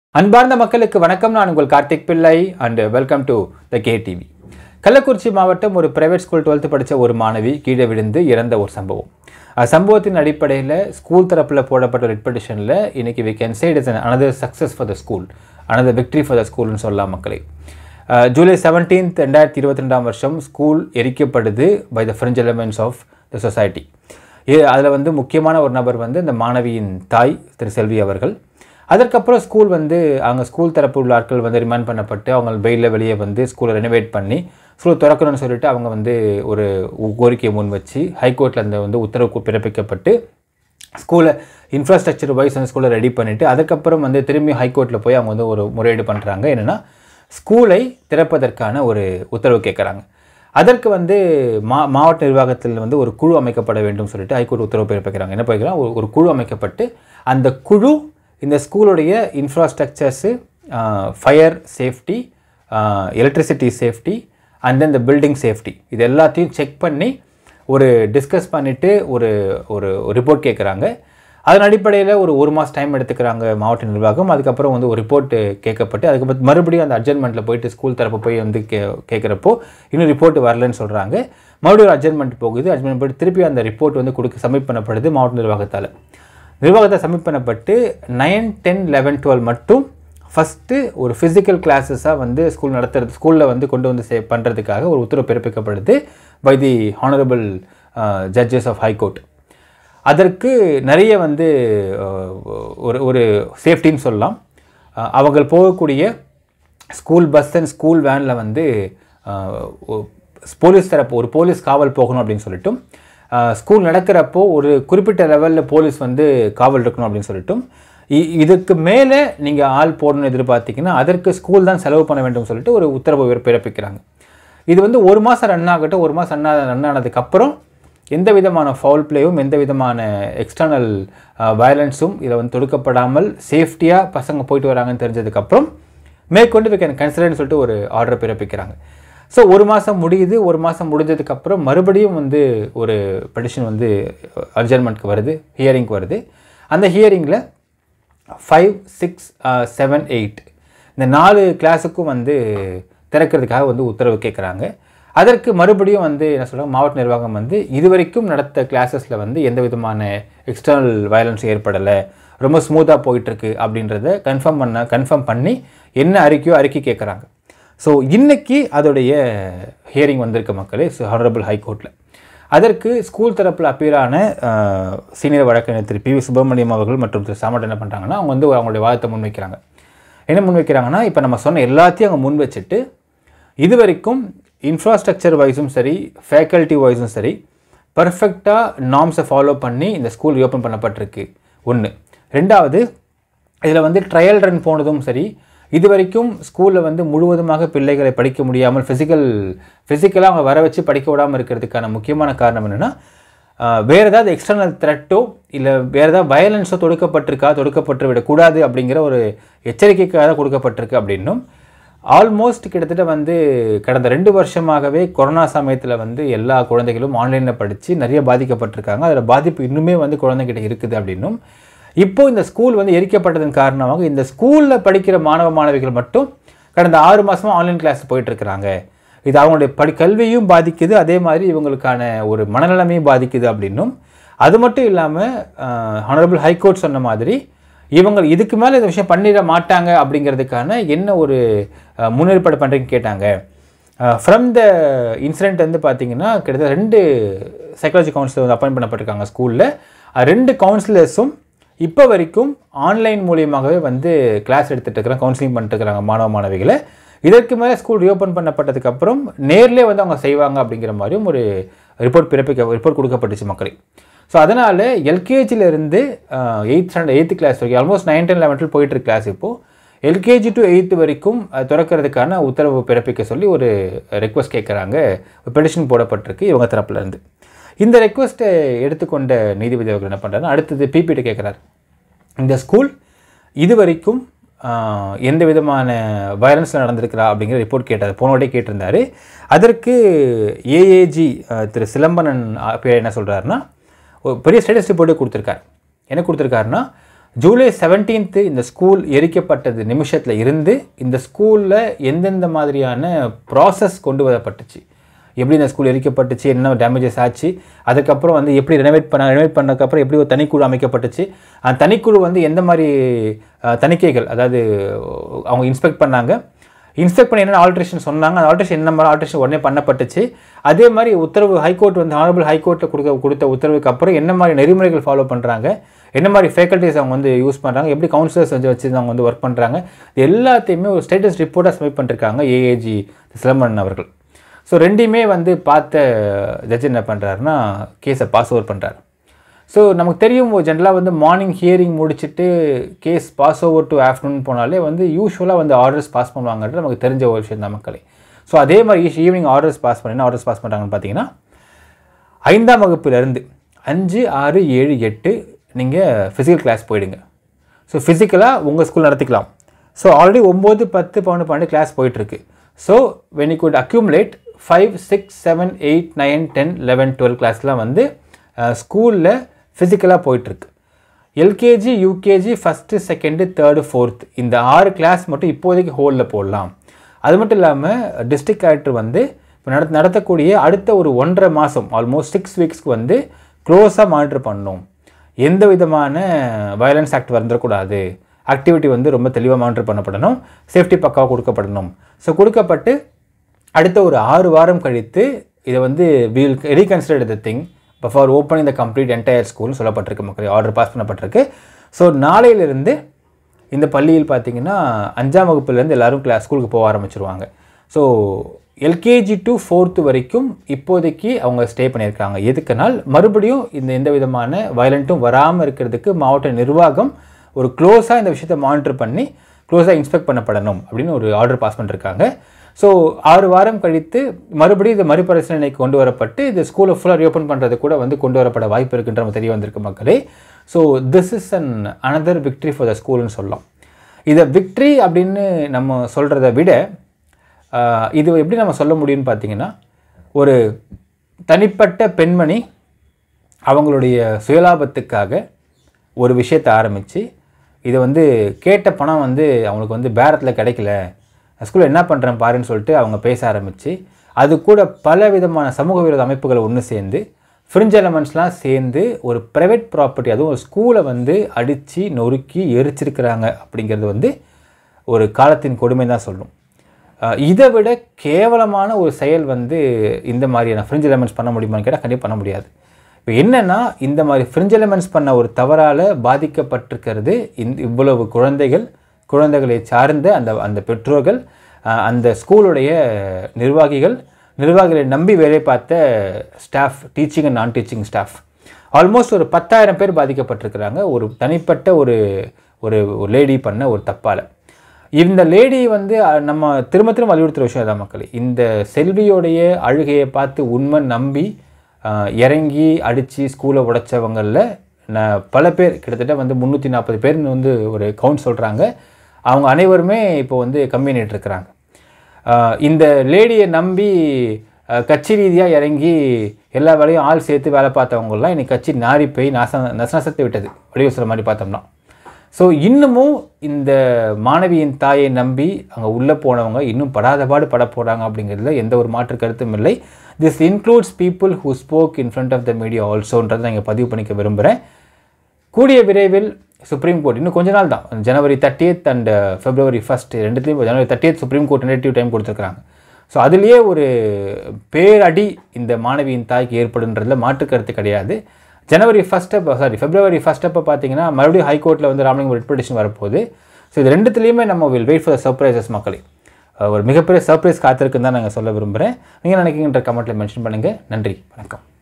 அன்பார்ந்த மக்களுக்கு வணக்கம் நான் உங்கள் Karthik Pillai and welcome to the K TV Kallakurichi மாவட்டம் ஒரு பிரைவேட் ஸ்கூல் டுவெல்த்து படித்த ஒரு மாணவி கீழே விழுந்து இறந்த ஒரு சம்பவம் அஹ் சம்பவத்தின் அடிப்படையில் ஸ்கூல் தரப்பில் போடப்பட்ட ரெட் பெட்டிஷனில் இன்னைக்கு we can say it is another success for the school another victory for the ஸ்கூல்னு சொல்லலாம் மக்களை அஹ் ஜூலை செவன்டீன்த் ரெண்டாயிரத்தி இருபத்தி ரெண்டாம் வருஷம் ஸ்கூல் எரிக்கப்படுது by the fringe elements of the society அதில் வந்து முக்கியமான ஒரு நபர் வந்து இந்த மாணவியின் தாய் திரு செல்வி அவர்கள் அதற்கப்புறம் ஸ்கூல் வந்து அவங்க ஸ்கூல் தரப்பு உள்ள ஆட்கள் வந்து ரிமாண்ட் பண்ணப்பட்டு அவங்க பெயிலில் வெளியே வந்து ஸ்கூலை ரெனோவேட் பண்ணி ஸ்கூல் திறக்கணும்னு சொல்லிட்டு அவங்க வந்து ஒரு கோரிக்கையை முன் வச்சு ஹைகோர்ட்டில் அந்த வந்து உத்தரவு பிறப்பிக்கப்பட்டு ஸ்கூலை இன்ஃப்ராஸ்ட்ரக்சர் வைஸ் அந்த ஸ்கூலை ரெடி பண்ணிவிட்டு அதுக்கப்புறம் வந்து திரும்பி ஹைகோர்ட்டில் போய் அவங்க வந்து ஒரு முறையீடு பண்ணுறாங்க என்னென்னா ஸ்கூலை திறப்பதற்கான ஒரு உத்தரவு கேட்குறாங்க அதற்கு வந்து மா மாவட்ட நிர்வாகத்தில் வந்து ஒரு குழு அமைக்கப்பட வேண்டும் சொல்லிட்டு ஹைகோர்ட் உத்தரவு பிறப்பிக்கிறாங்க என்ன பிறப்பிக்கிறாங்க ஒரு ஒரு குழு அமைக்கப்பட்டு அந்த குழு இந்த ஸ்கூலுடைய infrastructures fire safety electricity safety and then இந்த பில்டிங் சேஃப்டி இது எல்லாத்தையும் செக் பண்ணி ஒரு டிஸ்கஸ் பண்ணிவிட்டு ஒரு ஒரு ரிப்போர்ட் கேட்குறாங்க அதன் அடிப்படையில் ஒரு ஒரு மாதம் டைம் எடுத்துக்கிறாங்க மாவட்ட நிர்வாகம் அதுக்கப்புறம் வந்து ஒரு ரிப்போர்ட் கேட்கப்பட்டு அதுக்கப்புறம் மறுபடியும் அந்த அட்ஜன்மெண்ட்டில் போயிட்டு ஸ்கூல் தரப்பு போய் வந்து கே கேட்குறப்போ இன்னும் ரிப்போர்ட் வரலன்னு சொல்கிறாங்க மறுபடியும் ஒரு அட்ஜன்மெண்ட் போகுது அட்ஜன்மெண்ட் போயிட்டு திருப்பி அந்த ரிப்போர்ட் வந்து கொடுக்க சப்மிட் பண்ணப்படுது மாவட்ட நிர்வாகத்தால் நிர்வாகத்தை சப்மிட் பண்ணப்பட்டு நைன் டென் லெவன் டுவெல் மட்டும் ஃபஸ்ட்டு ஒரு ஃபிசிக்கல் கிளாஸஸாக வந்து ஸ்கூல் நடத்துறது ஸ்கூலில் வந்து கொண்டு வந்து சே பண்ணுறதுக்காக ஒரு உத்தரவு பிறப்பிக்கப்படுது by the honourable judges of high court அதற்கு நிறைய வந்து அஹ், ஒரு ஒரு சேஃப்டின்னு சொல்லலாம் அஹ், அவங்க போகக்கூடிய ஸ்கூல் பஸ் அண்ட் ஸ்கூல் வேனில் வந்து அஹ், ஒ- போலீஸ் தரப்பு ஒரு போலீஸ் காவல் போகணும் அப்படின்னு சொல்லிட்டும் அஹ், ஸ்கூல் நடக்கிறப்போ ஒரு குறிப்பிட்ட லெவலில் போலீஸ் வந்து காவல் இருக்கணும் அப்படின்னு சொல்லிட்டும் இ- இதுக்கு மேலே நீங்கள் ஆள் போடணும்னு எதிர்பார்த்தீங்கன்னா அதற்கு ஸ்கூல் தான் செலவு பண்ண வேண்டும் சொல்லிட்டு ஒரு உத்தரவு பிற- பிறப்பிக்கிறாங்க இது வந்து ஒரு மாதம் ரன் ஆகட்டும் ஒரு மாதம் ரன் ஆ ரன் ஆனதுக்கப்புறம் எந்த விதமான ஃபவுல் பிளேயும் எந்த விதமான எக்ஸ்டர்னல் வயலன்ஸும் இதில் வந்து தொடுக்கப்படாமல் சேஃப்டியாக பசங்க போயிட்டு வராங்கன்னு தெரிஞ்சதுக்கப்புறம் மேற்கொண்டு வி கேன் கன்சிடர்னு சொல்லிட்டு ஒரு ஆர்டர் பிறப்பிக்கிறாங்க ஸோ ஒரு மாதம் முடியுது ஒரு மாதம் முடிஞ்சதுக்கப்புறம் மறுபடியும் வந்து ஒரு பெடிஷன் வந்து அட்ஜர்மெண்ட்க்கு வருது ஹியரிங்க்கு வருது அந்த ஹியரிங்கில் ஃபைவ் சிக்ஸ் செவன் எயிட் இந்த நாலு கிளாஸுக்கும் வந்து திறக்கிறதுக்காக வந்து உத்தரவு கேட்குறாங்க அதற்கு மறுபடியும் வந்து என்ன சொல்கிறாங்க மாவட்ட நிர்வாகம் வந்து இதுவரைக்கும் நடத்த கிளாஸஸில் வந்து எந்த விதமான எக்ஸ்டர்னல் வயலன்ஸ் ஏற்படலை ரொம்ப ஸ்மூத்தாக போயிட்டுருக்கு அப்படின்றத கன்ஃபார்ம் பண்ண கன்ஃபார்ம் பண்ணி என்ன அறிக்கையோ அறிக்கை கேட்குறாங்க ஸோ இன்னைக்கு அதோடைய ஹியரிங் வந்திருக்கு மக்களே ஹானரபிள் ஹைகோர்ட்டில் அதற்கு ஸ்கூல் தரப்பில் அப்பீரான சீனியர் வழக்கறிஞர் திரு பி வி சுப்பிரமணியம் அவர்கள் மற்றும் திரு சாமட் என்ன பண்ணுறாங்கன்னா அவங்க வந்து அவங்களுடைய வாதத்தை முன்வைக்கிறாங்க என்ன முன்வைக்கிறாங்கன்னா இப்போ நம்ம சொன்ன எல்லாத்தையும் அவங்க முன் வச்சுட்டு இது வரைக்கும் இன்ஃப்ராஸ்ட்ரக்சர் வைஸும் சரி ஃபேக்கல்ட்டி வைஸும் சரி பர்ஃபெக்டாக நார்ம்ஸை ஃபாலோ பண்ணி இந்த ஸ்கூல் ரீஓப்பன் பண்ணப்பட்டிருக்கு ஒன்று ரெண்டாவது இதில் வந்து ட்ரையல் ரன் போனதும் சரி இது வரைக்கும் ஸ்கூலில் வந்து முழுவதுமாக பிள்ளைகளை படிக்க முடியாமல் ஃபிசிக்கல் ஃபிசிக்கலாக அவங்க வர வச்சு படிக்க விடாமல் இருக்கிறதுக்கான முக்கியமான காரணம் என்னென்னா வேறு ஏதாவது எக்ஸ்டர்னல் த்ரெட்டோ இல்லை வேறு ஏதாவது வயலன்ஸோ தொடுக்கப்பட்டிருக்கா தொடுக்கப்பட்டு விடக்கூடாது அப்படிங்கிற ஒரு எச்சரிக்கைக்காக கொடுக்கப்பட்டிருக்கு அப்படின்னும் ஆல்மோஸ்ட் கிட்டத்தட்ட வந்து கடந்த ரெண்டு வருஷமாகவே கொரோனா சமயத்தில் வந்து எல்லா குழந்தைகளும் ஆன்லைனில் படித்து நிறைய பாதிக்கப்பட்டிருக்காங்க அதில் பாதிப்பு இன்னுமே வந்து குழந்தைகிட்ட இருக்குது அப்படின்னும் இப்போ இந்த ஸ்கூல் வந்து எரிக்கப்பட்டதன் காரணமாக இந்த ஸ்கூலில் படிக்கிற மாணவ மாணவிகள் மட்டும் கடந்த ஆறு மாதமாக ஆன்லைன் கிளாஸ் போயிட்டு இருக்கிறாங்க இது அவங்களுடைய படி கல்வியும் பாதிக்குது அதே மாதிரி இவங்களுக்கான ஒரு மனநலமையும் பாதிக்குது அப்படின்னும் அது மட்டும் இல்லாமல் ஹானரபிள் ஹைகோர்ட் சொன்ன மாதிரி இவங்க இதுக்கு மேலே இந்த விஷயம் பண்ணிட மாட்டாங்க அப்படிங்கிறதுக்கான என்ன ஒரு அஹ், முன்னேற்பாடு பண்ணுறீங்கன்னு கேட்டாங்க ஃப்ரம் த இன்சிடென்ட் வந்து பார்த்தீங்கன்னா கிட்டத்தட்ட ரெண்டு சைக்காலஜி கவுன்சிலர் வந்து அப்பாயின்ட் பண்ணப்பட்டிருக்காங்க ஸ்கூலில் ரெண்டு கவுன்சிலர்ஸும் இப்போ வரைக்கும் ஆன்லைன் மூலியமாகவே வந்து கிளாஸ் எடுத்துட்டு இருக்கிறாங்க கவுன்சிலிங் பண்ணிட்டு இருக்கிறாங்க மாணவ மாணவிகளை இதற்கு மேலே ஸ்கூல் ரீஓப்பன் பண்ணப்பட்டதுக்கப்புறம் நேர்லேயே வந்து அவங்க செய்வாங்க அப்படிங்கிற மாதிரியும் ஒரு ரிப்போர்ட் பிறப்பிக்க ரிப்போர்ட் கொடுக்கப்பட்டுச்சு மக்களுக்கு ஸோ அதனால் எல்கேஜிலேருந்து எயித் ஸ்டாண்டர்ட் எயித்து கிளாஸ் வரைக்கும் ஆல்மோஸ்ட் நைன் டென் லெவன்த்தில் போயிட்டு இருக்கு கிளாஸ் இப்போது எல்கேஜி டு எயித்து வரைக்கும் அஹ், திறக்கிறதுக்கான உத்தரவு பிறப்பிக்க சொல்லி ஒரு ரெக்வஸ்ட் கேட்குறாங்க பெடிஷன் போடப்பட்டிருக்கு இவங்க தரப்புல இருந்து இந்த ரெக்வஸ்ட்டை எடுத்துக்கொண்ட நீதிபதி அவர்கள் என்ன பண்ணுறாரு அடுத்தது பிபிடி கேட்குறாரு இந்த ஸ்கூல் இது வரைக்கும் ஆஹ், எந்த விதமான வயலன்ஸில் நடந்திருக்கிறா அப்படிங்கிற ரிப்போர்ட் கேட்டார் போன வாட்டி கேட்டிருந்தாரு அதற்கு ஏஏஜி திரு சிலம்பனன் பேர் என்ன சொல்கிறாருன்னா ஒரு பெரிய ஸ்டேட்டஸ் ரிப்போர்ட்டே கொடுத்துருக்காரு என்ன கொடுத்துருக்காருன்னா ஜூலை செவன்டீன்த்து இந்த ஸ்கூல் எரிக்கப்பட்டது நிமிஷத்தில் இருந்து இந்த ஸ்கூலில் எந்தெந்த மாதிரியான ப்ராசஸ் கொண்டு வரப்பட்டுச்சு எப்படி இந்த ஸ்கூல் எரிக்கப்பட்டுச்சு என்ன டேமேஜஸ் ஆச்சு அதுக்கப்புறம் வந்து எப்படி ரெனோவேட் பண்ண ரெனோவேட் பண்ணதுக்கப்புறம் எப்படி ஒரு தனிக்குழு அமைக்கப்பட்டுச்சு அந்த தனிக்குழு வந்து எந்த மாதிரி அஹ், தணிக்கைகள் அதாவது அவங்க இன்ஸ்பெக்ட் பண்ணாங்க இன்ஸ்பெக்ட் பண்ணி என்ன ஆல்ட்ரேஷன் சொன்னாங்க அந்த ஆல்ட்ரேஷன் என்ன மாதிரி ஆல்ட்ரேஷன் உடனே பண்ணப்பட்டுச்சு அதே மாதிரி உத்தரவு ஹைகோர்ட் வந்து ஹானரபிள் ஹைகோர்ட்டில் கொடுக்க கொடுத்த உத்தரவுக்கு அப்புறம் என்ன மாதிரி நெறிமுறைகள் ஃபாலோ பண்ணுறாங்க என்ன மாதிரி ஃபேக்கல்ட்டிஸ் அவங்க வந்து யூஸ் பண்ணுறாங்க எப்படி கவுன்சிலர்ஸ் வந்து வச்சு அவங்க வந்து ஒர்க் பண்ணுறாங்க இது எல்லாத்தையுமே ஒரு ஸ்டேட்டஸ் ரிப்போர்ட்டாக சப்மிட் பண்ணிருக்காங்க ஏஏஜி சிலம்பரன் அவர்கள் ஸோ ரெண்டையுமே வந்து பார்த்த ஜட்ஜ் என்ன பண்ணுறாருன்னா கேஸை பாஸ் ஓவர் பண்ணுறாரு ஸோ நமக்கு தெரியும் ஜென்ரலாக வந்து மார்னிங் ஹியரிங் முடிச்சுட்டு case pass over to afternoon போனாலே வந்து யூஸ்வலாக வந்து ஆர்டர்ஸ் பாஸ் பண்ணுவாங்கன்றது நமக்கு தெரிஞ்ச ஒரு விஷயம் தான் மக்களே ஸோ அதே மாதிரி ஈவினிங் ஆர்டர்ஸ் பாஸ் பண்ணி என்ன ஆர்டர்ஸ் பாஸ் பண்ணுறாங்கன்னு பார்த்தீங்கன்னா ஐந்தாம் வகுப்பிலிருந்து அஞ்சு ஆறு ஏழு எட்டு நீங்கள் ஃபிசிக்கல் கிளாஸ் போயிடுங்க ஸோ ஃபிசிக்கலாக உங்கள் ஸ்கூல் நடத்திக்கலாம் ஸோ ஆல்ரெடி ஒம்பது பத்து பன்னெண்டு பன்னெண்டு கிளாஸ் போயிட்டுருக்கு so when you could accumulate five six seven eight nine ten eleven twelve கிளாஸ்லாம் வந்து ஸ்கூலில் ஃபிசிக்கலாக போயிட்டுருக்கு LKG UKG first second third fourth இந்த ஆறு கிளாஸ் மட்டும் இப்போதைக்கு ஹோலில் போடலாம் அது மட்டும் இல்லாமல் டிஸ்ட்ரிக்ட் கலெக்டர் வந்து இப்போ நடத்த நடத்தக்கூடிய அடுத்த ஒரு ஒன்றரை மாதம் ஆல்மோஸ்ட் சிக்ஸ் வீக்ஸ்க்கு வந்து க்ளோஸாக மானிட்டர் பண்ணணும் எந்த விதமான வயலன்ஸ் ஆக்ட் வந்துடக்கூடாது ஆக்டிவிட்டி வந்து ரொம்ப தெளிவாக மானிட்டர் பண்ணப்படணும் சேஃப்டி பக்காவாக கொடுக்கப்படணும் ஸோ கொடுக்கப்பட்டு அடுத்த ஒரு ஆறு வாரம் கழித்து இதை வந்து we'll reconsider the thing before opening the complete entire ஸ்கூல்னு சொல்லப்பட்டிருக்கு மக்கள் ஆர்டர் பாஸ் பண்ணப்பட்டிருக்கு ஸோ நாளையிலிருந்து இந்த பள்ளியில் பார்த்தீங்கன்னா அஞ்சாம் வகுப்புலேருந்து எல்லாரும் கிளாஸ் ஸ்கூலுக்கு போக ஆரம்பிச்சிருவாங்க ஸோ எல்கேஜி டு ஃபோர்த்து வரைக்கும் இப்போதைக்கு அவங்க ஸ்டே பண்ணியிருக்காங்க எதுக்குனால் மறுபடியும் இந்த எந்த விதமான வயலண்ட்டும் வராமல் இருக்கிறதுக்கு மாவட்ட நிர்வாகம் ஒரு க்ளோஸாக இந்த விஷயத்தை மானிட்டர் பண்ணி க்ளோஸாக இன்ஸ்பெக்ட் பண்ணப்படணும் அப்படின்னு ஒரு ஆர்டர் பாஸ் பண்ணிருக்காங்க ஸோ ஆறு வாரம் கழித்து மறுபடியும் இது மறுபரிசீலனைக்கு கொண்டு வரப்பட்டு இது ஸ்கூலை ஃபுல்லாக ரீஓப்பன் பண்ணுறது கூட வந்து கொண்டு வரப்பட வாய்ப்பு இருக்குன்ற நம்ம தெரிய வந்திருக்கு மக்களே so this is an another victory for the ஸ்கூல்னு சொல்லலாம் இதை விக்ட்ரி அப்படின்னு நம்ம சொல்கிறத விட ஆஹ், இது எப்படி நம்ம சொல்ல முடியும்னு பார்த்தீங்கன்னா ஒரு தனிப்பட்ட பெண்மணி அவங்களுடைய சுயலாபத்துக்காக ஒரு விஷயத்தை ஆரம்பித்து இதை வந்து கேட்ட பணம் வந்து அவங்களுக்கு வந்து பேரத்தில் கிடைக்கல ஸ்கூலில் என்ன பண்ணுறேன் பாருன்னு சொல்லிட்டு அவங்க பேச ஆரம்பித்து அது கூட பல விதமான சமூக விரோத அமைப்புகள் ஒன்று சேர்ந்து ஃப்ரிஞ்ச் எலமெண்ட்ஸ்லாம் சேர்ந்து ஒரு ப்ரைவேட் ப்ராப்பர்ட்டி அதுவும் ஒரு ஸ்கூலை வந்து அடித்து நொறுக்கி எரிச்சிருக்கிறாங்க அப்படிங்கிறது வந்து ஒரு காலத்தின் கொடுமை தான் சொல்லணும் அஹ் இதை விட கேவலமான ஒரு செயல் வந்து இந்த மாதிரியான ஃப்ரிஞ்ச் எலமெண்ட்ஸ் பண்ண முடியுமான்னு கேட்டால் கண்டிப்பாக பண்ண முடியாது இப்போ என்னென்னா இந்த மாதிரி ஃப்ரிஞ்ச் எலமெண்ட்ஸ் பண்ண ஒரு தவறால் பாதிக்கப்பட்டிருக்கிறது இந்த இவ்வளவு குழந்தைகள் குழந்தைகளை சார்ந்த அந்த அந்த பெற்றோர்கள் அஹ் அந்த ஸ்கூலுடைய நிர்வாகிகள் நிர்வாகிகளை நம்பி வேலை பார்த்த staff teaching and non teaching staff almost ஒரு பத்தாயிரம் பேர் பாதிக்கப்பட்டிருக்கிறாங்க ஒரு தனிப்பட்ட ஒரு ஒரு ஒரு லேடி பண்ண ஒரு தப்பால் இந்த லேடி வந்து அஹ், நம்ம திரும்ப திரும்ப வலியுறுத்துகிற விஷயம் தான் மக்கள் இந்த செல்வியோடைய அழுகையை பார்த்து உண்மை நம்பி அஹ், இறங்கி அடித்து ஸ்கூலை உடைச்சவங்களில் நான் பல பேர் கிட்டத்தட்ட வந்து முந்நூற்றி நாற்பது பேர்னு வந்து ஒரு கவுண்ட் சொல்கிறாங்க அவங்க அனைவருமே இப்போ வந்து கம்மி பண்ணிட்டு இருக்கிறாங்க ஆஹ் இந்த லேடியை நம்பி ஆஹ் கட்சி ரீதியாக இறங்கி எல்லா வேலையும் ஆள் சேர்த்து வேலை பார்த்தவங்கலாம் இன்னைக்கு கட்சி நாரி போய் நாச நசநசத்தை விட்டது வடிவு சொல்கிற மாதிரி பார்த்தோம்னா ஸோ இன்னமும் இந்த மாணவியின் தாயை நம்பி அங்கே உள்ளே போனவங்க இன்னும் படாத பாடு பட போகிறாங்க அப்படிங்கிறதுல எந்த ஒரு மாற்று கருத்தும் இல்லை this includes people who spoke in front of the media ஆல்சோன்றதை நான் இங்கே பதிவு பண்ணிக்க விரும்புகிறேன் கூடிய விரைவில் சுப்ரீம் கோர்ட் இன்னும் கொஞ்ச நாள் தான் January thirtieth and February first ரெண்டுத்துலேயும் January thirtieth supreme court tentative time கொடுத்துருக்காங்க ஸோ அதுலேயே ஒரு பேரடி இந்த மாணவியின் தாய்க்கு ஏற்படுன்றதுல மாற்று கருத்து கிடையாது ஜனவரி ஃபஸ்ட் அப்போ சாரி ஃபெப்ரவரி ஃபஸ்ட் அப்போ பார்த்தீங்கன்னா மறுபடியும் ஹைகோர்ட்டில் வந்து ராமலிங்கம் ரெட் பெட்டிஷன் வரப்போகுது ஸோ இது ரெண்டுத்துலேயுமே நம்ம will wait for the surprises மக்களே அஹ் ஒரு மிகப்பெரிய சர்ப்ரைஸ் காத்திருக்குன்னு தான் நாங்கள் சொல்ல விரும்புகிறேன் நீங்கள் நினைக்கின்ற கமெண்ட்டில் மென்ஷன் பண்ணுங்கள் நன்றி வணக்கம்